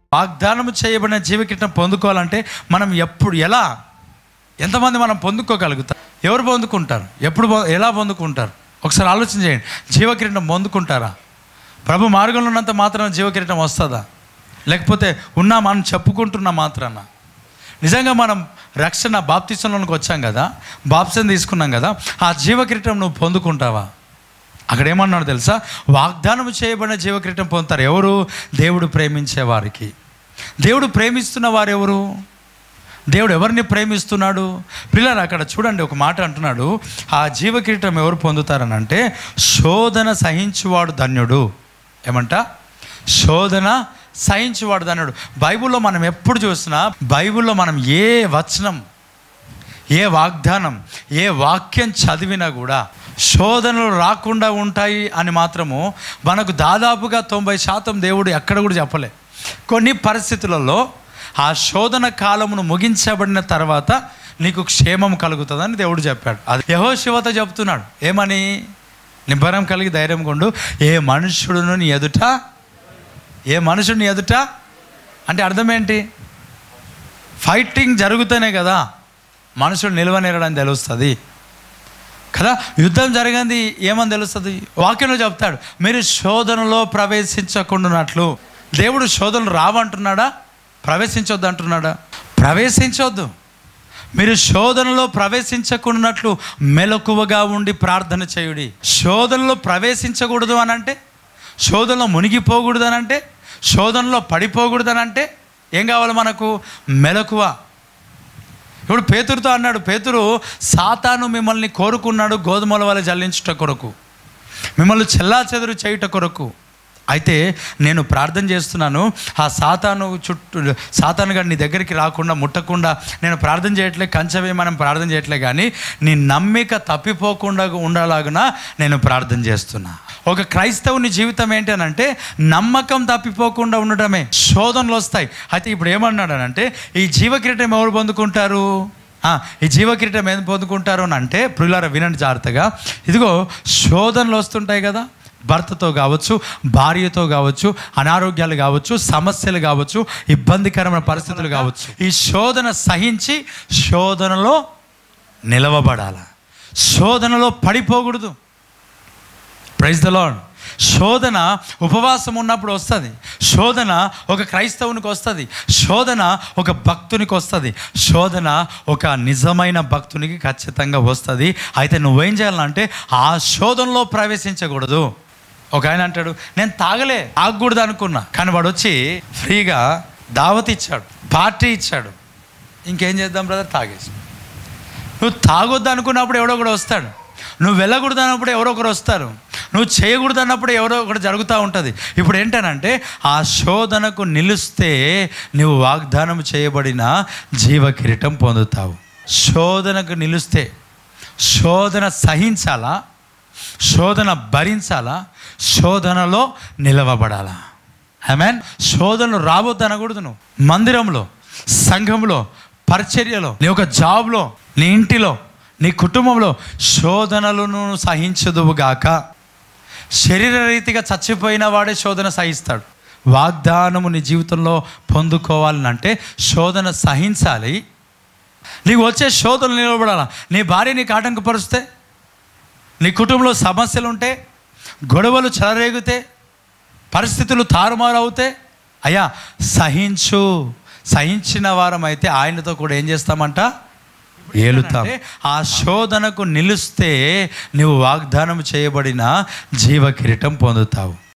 వాగ్దానం చేయబడిన జీవకిరీటం పొందుకోవాలంటే మనం ఎప్పుడు ఎలా ఎంతమంది మనం పొందుకోగలుగుతాం ఎవరు పొందుకుంటారు ఎప్పుడు పొ- ఎలా పొందుకుంటారు ఒకసారి ఆలోచన చేయండి జీవకిరీటం పొందుకుంటారా ప్రభు మార్గంలో ఉన్నంత మాత్రాన జీవకిరీటం వస్తుందా లేకపోతే ఉన్నామని చెప్పుకుంటున్న మాత్రాన నిజంగా మనం రక్షణ బాప్తిసంలోనికి వచ్చాం కదా బాప్సం తీసుకున్నాం కదా ఆ జీవకిరీటం నువ్వు పొందుకుంటావా అక్కడ ఏమన్నాడు తెలుసా వాగ్దానం చేయబడిన జీవకిరీటం పొందుతారు ఎవరు దేవుడు ప్రేమించే వారికి దేవుడు ప్రేమిస్తున్న వారు ఎవరు దేవుడు ఎవరిని ప్రేమిస్తున్నాడు పిల్లలు అక్కడ చూడండి ఒక మాట అంటున్నాడు ఆ జీవకిరీటం ఎవరు పొందుతారని అంటే శోధన సహించువాడు ధన్యుడు ఏమంట శోధన సహించువాడు ధన్యుడు బైబిల్లో మనం ఎప్పుడు చూసినా బైబిల్లో మనం ఏ వచనం ఏ వాగ్దానం ఏ వాక్యం చదివినా కూడా శోధనలు రాకుండా ఉంటాయి అని మాత్రము మనకు దాదాపుగా తొంభై శాతం దేవుడు ఎక్కడ కూడా చెప్పలే కొన్ని పరిస్థితులలో ఆ శోధన కాలమును ముగించబడిన తర్వాత నీకు క్షేమం కలుగుతుందని దేవుడు చెప్పాడు అది యహో శివత చెప్తున్నాడు ఏమని నిబ్బరం కలిగి ధైర్యం కొండు ఏ మనుషుడును నీ ఎదుట ఏ మనుషుడిని ఎదుట అంటే అర్థం ఏంటి ఫైటింగ్ జరుగుతూనే కదా మనుషుడు నిలవనేరడని తెలుస్తుంది కదా యుద్ధం జరిగింది ఏమని తెలుస్తుంది వాక్యంలో చెప్తాడు మీరు శోధనలో ప్రవేశించకుండానట్లు దేవుడు శోధనలు రావంటున్నాడా ప్రవేశించొద్దు అంటున్నాడా ప్రవేశించొద్దు మీరు శోధనలో ప్రవేశించకుండానట్లు మెలకువగా ఉండి ప్రార్థన చేయుడి శోధనలో ప్రవేశించకూడదు అని అంటే శోధనలో మునిగిపోకూడదు అని అంటే శోధనలో పడిపోకూడదు అని అంటే ఏం కావాలి మనకు మెలకువ ఇప్పుడు పేతురుతో అన్నాడు పేతురు సాతాను మిమ్మల్ని కోరుకున్నాడు గోధుమల వల్ల జల్లించుట కొరకు మిమ్మల్ని చెల్లా చెదురు చేయుట కొరకు అయితే నేను ప్రార్థన చేస్తున్నాను ఆ సాతాను చుట్టూ సాతాను గారు నీ దగ్గరికి రాకుండా ముట్టకుండా నేను ప్రార్థన చేయట్లే కంచవే మనం ప్రార్థన చేయట్లే కానీ నీ నమ్మిక తప్పిపోకుండా ఉండాలాగున నేను ప్రార్థన చేస్తున్నా ఒక క్రైస్తవుని జీవితం ఏంటి అని అంటే నమ్మకం తప్పిపోకుండా ఉండటమే శోధనలు వస్తాయి అయితే ఇప్పుడు ఏమన్నాడనంటే ఈ జీవకిరీటం ఎవరు పొందుకుంటారు ఆ, ఈ జీవకిరీటం ఏం పొందుకుంటారు అని అంటే ప్రియులార వినండి జాగ్రత్తగా ఇదిగో శోధనలు వస్తుంటాయి కదా భర్తతో కావచ్చు భార్యతో కావచ్చు అనారోగ్యాలు కావచ్చు సమస్యలు కావచ్చు ఇబ్బందికరమైన పరిస్థితులు కావచ్చు ఈ శోధన సహించి శోధనలో నిలవబడాల శోధనలో పడిపోకూడదు ప్రైజ్ ద లాడ్ శోధన ఉపవాసం ఉన్నప్పుడు వస్తుంది శోధన ఒక క్రైస్తవునికి వస్తుంది శోధన ఒక భక్తునికి వస్తుంది శోధన ఒక నిజమైన భక్తునికి ఖచ్చితంగా వస్తుంది అయితే నువ్వేం చేయాలంటే ఆ శోధనలో ప్రవేశించకూడదు ఒక ఆయన అంటాడు నేను తాగలే తాగకూడదు అనుకున్నా కానీ వాడు వచ్చి ఫ్రీగా దావత్ ఇచ్చాడు పార్టీ ఇచ్చాడు ఇంకేం చేద్దాం బ్రదర్ తాగేసి నువ్వు తాగొద్దు అనుకున్నప్పుడు ఎవడో ఒకడు వస్తాడు నువ్వు వెళ్ళకూడదు అన్నప్పుడు ఎవరో ఒకరు వస్తారు నువ్వు చేయకూడదు అన్నప్పుడు ఎవరో ఒకటి జరుగుతూ ఉంటుంది ఇప్పుడు ఏంటనంటే ఆ శోధనకు నిలుస్తే నువ్వు వాగ్దానం చేయబడిన జీవ కిరీటం పొందుతావు శోధనకు నిలుస్తే శోధన సహించాలా శోధన భరించాలా శోధనలో నిలవబడాలా మీన్ శోధనలు రావద్దు అనకూడదు నువ్వు మందిరంలో సంఘంలో పరిచర్యలో నీ యొక్క జాబ్లో నీ ఇంటిలో నీ కుటుంబంలో శోధనలను సహించదువుగాక శరీర రీతిగా చచ్చిపోయిన వాడే శోధన సహిస్తాడు వాగ్దానము నీ జీవితంలో పొందుకోవాలనంటే శోధన సహించాలి నీకు వచ్చే శోధనలు నిలబడాలా నీ భార్య నీకు ఆటంకపరుస్తే నీ కుటుంబంలో సమస్యలు ఉంటే గొడవలు చెలరేగితే పరిస్థితులు తారుమారు అవుతే అయ్యా సహించు సహించిన వారం అయితే ఆయనతో కూడా ఏం చేస్తామంట ఏలుతాం ఆ శోధనకు నిలుస్తే నువ్వు వాగ్దానం చేయబడిన జీవ కిరీటం పొందుతావు